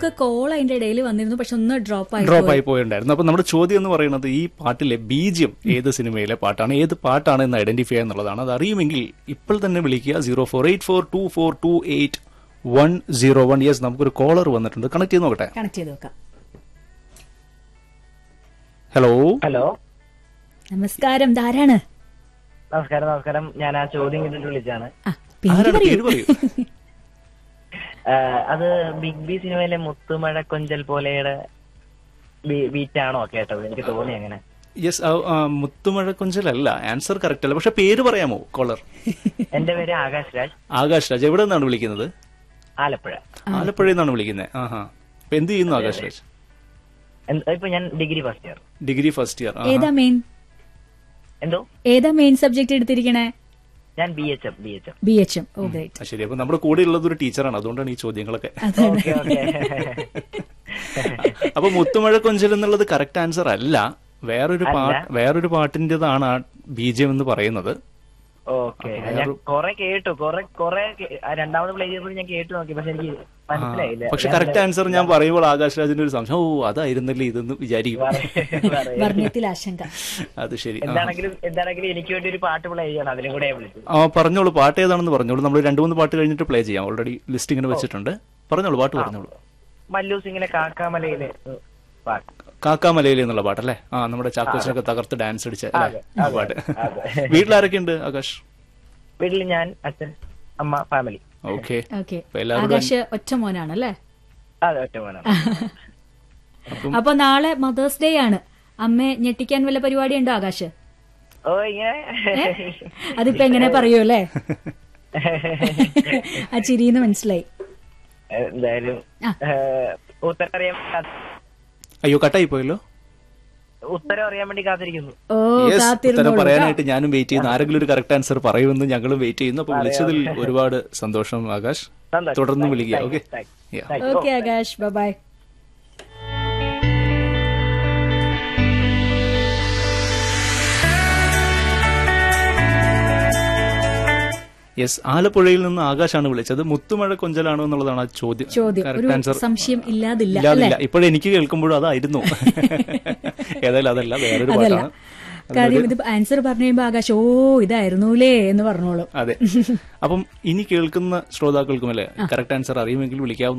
നമുക്ക് കോൾ അതിന്റെ ഇടയിൽ വന്നിരുന്നു പക്ഷെ ഒന്ന് ഡ്രോപ്പ് ആയി ഡ്രോപ്പ് ആയി പോയിട്ടുണ്ടായിരുന്നു അപ്പൊ നമ്മുടെ ചോദ്യം എന്ന് പറയുന്നത് ഈ പാട്ടിലെ ബീജിയം ഏത് സിനിമയിലെ പാട്ടാണ് ഏത് പാട്ടാണ് എന്ന് ഐഡന്റിഫൈ എന്നുള്ളതാണ് അത് അറിയുമെങ്കിൽ ഇപ്പോൾ തന്നെ വിളിക്കുക zero four eight four two four two eight one zero one yes നമുക്കൊരു കോളർ വന്നിട്ടുണ്ട് കണക്ട് ചെയ്ത് നോക്കട്ടെ കണക്ട് ചെയ്ത് നോക്കാം ഹലോ ഹലോ നമസ്കാരം ധാരാണ് നമസ്കാരം നമസ്കാരം ഞാൻ ആ ചോദ്യം കേട്ടിട്ട് വിളിച്ചാണ് ആ പേര് ആരാണ് പറയൂ പേര് പറയൂ അത് ബിഗ് ബി സിനിമയിലെ മുത്തുമഴ കൊഞ്ചൽ പോലെയുടെ ബീറ്റ് ആണോ കേട്ടത് എനിക്ക് തോന്നി അങ്ങനെ യെസ് മുത്തുമഴ കൊഞ്ചലല്ല ആൻസർ കറക്റ്റ് അല്ല പക്ഷെ പേര് പറയാമോ കോളർ എന്റെ പേര് ആകാശ് രാജ് ആകാശ് രാജ് എവിടെ നിന്നാണ് വിളിക്കുന്നത് ആലപ്പുഴ ആലപ്പുഴയിൽ നിന്നാണ് വിളിക്കുന്നത് ആഹാ അപ്പൊ എന്ത് ചെയ്യുന്നു ആകാശ് രാജ് എന്ത്- ഇപ്പൊ ഞാൻ degree first year degree first year ഏതാ മെയിൻ എന്തോ ഏതാ മെയിൻ സബ്ജക്ട് എടുത്തിരിക്കണേ ഞാൻ B H M B H M B H M oh great ശരി അപ്പൊ നമ്മുടെ കൂടെ ഉള്ളത് ഒരു ടീച്ചറാണ് അതുകൊണ്ടാണ് ഈ ചോദ്യങ്ങളൊക്കെ ഓക്കെ ഓക്കെ അപ്പൊ മുത്തുമഴ കൊഞ്ചൽ എന്നുള്ളത് കറക്റ്റ് ആൻസർ അല്ല വേറൊരു പാട്ട് വേറൊരു പാട്ടിന്റേതാണ് ആ ബീജം എന്ന് പറയുന്നത് ഓക്കെ ഞാൻ കൊറേ കേട്ടു കൊറേ കൊറേ കേ- ആ രണ്ടാമത് പ്ലേ ചെയ്തപ്പോൾ ഞാൻ കേട്ടു നോക്കി പക്ഷെ എനിക്ക് മനസ്സിലായില്ല പക്ഷെ കറക്റ്റ് ആൻസർ ഞാൻ പറയുമ്പോൾ ആകാശ് രാജിന്റെ ഒരു സംശയം ഓ അതായിരുന്നല്ലേ ഇതെന്ന് വിചാരിക്കും പറയാം. വർണ്ണത്തിൽ ആശങ്ക അത് ശരി ആ. എന്താണെങ്കിലും എന്താണെങ്കിലും എനിക്ക് വേണ്ടി ഒരു പാട്ട് പ്ലേ ചെയ്യണം അതിനും കൂടെ ഞാൻ വിളിച്ചു ആ പറഞ്ഞോളൂ പാട്ട് ഏതാണെന്ന് പറഞ്ഞോളൂ നമ്മൾ രണ്ടു മൂന്ന് പാട്ട് കഴിഞ്ഞിട്ട് പ്ലേ ചെയ്യാം ഓൾറെഡി ലിസ്റ്റ് ഇങ്ങനെ വെച്ചിട്ടുണ്ട് പറഞ്ഞോളൂ പാട്ട് പറഞ്ഞോളൂ മല്ലൂസ് ഇങ്ങനെ കാക്കാമലയിലെ ഉം, പാട്ട് കാക്കാമലയിൽ എന്നുള്ള പാട്ടല്ലേ ആ നമ്മുടെ ചാക്കോച്ചിനൊക്കെ തകർത്ത് ഡാൻസ് അടിച്ച അല്ലേ? ആ പാട്ട് വീട്ടിലാരൊക്കെ ഉണ്ട് ആകാശ് വീട്ടിൽ ഞാൻ അച്ഛൻ അമ്മ ഫാമിലി ഓക്കെ ഓക്കെ അപ്പൊ എല്ലാവരും ആകാശ് ഒറ്റ മോനാണ് അല്ലേ അതെ ഒറ്റ മോനാണ് അപ്പൊ നാളെ മദേഴ്സ് ഡേ ആണ് അമ്മയെ ഞെട്ടിക്കാൻ വല്ല പരിപാടി ഉണ്ടോ ആകാശ് ഓ ഇങ്ങനെ അതിപ്പോ എങ്ങനെ പറയൂ അല്ലേ ആ ചിരിന്ന് മനസ്സിലായി എന്തായാലും ആ. ഏഹ്, ഉത്തരം അറിയാൻ കാ- അയ്യോ കട്ടായി പോയല്ലോ ഉത്തരം അറിയാൻ വേണ്ടി കാത്തിരിക്കുന്നു ഓ യെസ് ഉത്തരം കാത്തിരുന്നോളൂ പറയാനായിട്ട് ഞാനും വെയിറ്റ് ചെയ്യുന്നു ആരെങ്കിലും ഒരു കറക്റ്റ് ആൻസർ പറയുമെന്ന് ഞങ്ങളും വെയിറ്റ് ചെയ്യുന്നു അപ്പൊ വിളിച്ചതിൽ ഒരുപാട് സന്തോഷം ആകാശ് സന്തോഷം. തുടർന്ന് Thank you, വിളിക്കുക thank okay you, thank you. Thank you. Okay Akash bye yes ആലപ്പുഴയിൽ നിന്ന് ആകാശാണ് വിളിച്ചത് മുത്തുമഴ കൊഞ്ചലാണോ എന്നുള്ളതാണ് ആ ചോദ്യം ചോദ്യം ഒരു കറക്റ്റ് ആൻസർ സംശയം ഇല്ലാതില്ല അല്ലേ ഇല്ലാതില്ല ഇപ്പോഴെനിക്ക് കേൾക്കുമ്പോഴും അതായിരുന്നു ഏതായാലും അതല്ല വേറൊരു അതല്ല പാട്ടാണ് കാര്യം ഇത് ആൻസർ പറഞ്ഞു കഴിയുമ്പോ ആകാശ് ഓ ഇതായിരുന്നൂലേ എന്ന് പറഞ്ഞോളൂ അതെ അപ്പം ഇനി കേൾക്കുന്ന ശ്രോതാക്കൾക്കുമല്ലേ കറക്റ്റ് ആൻസർ അറിയുമെങ്കിൽ വിളിക്കാവുന്ന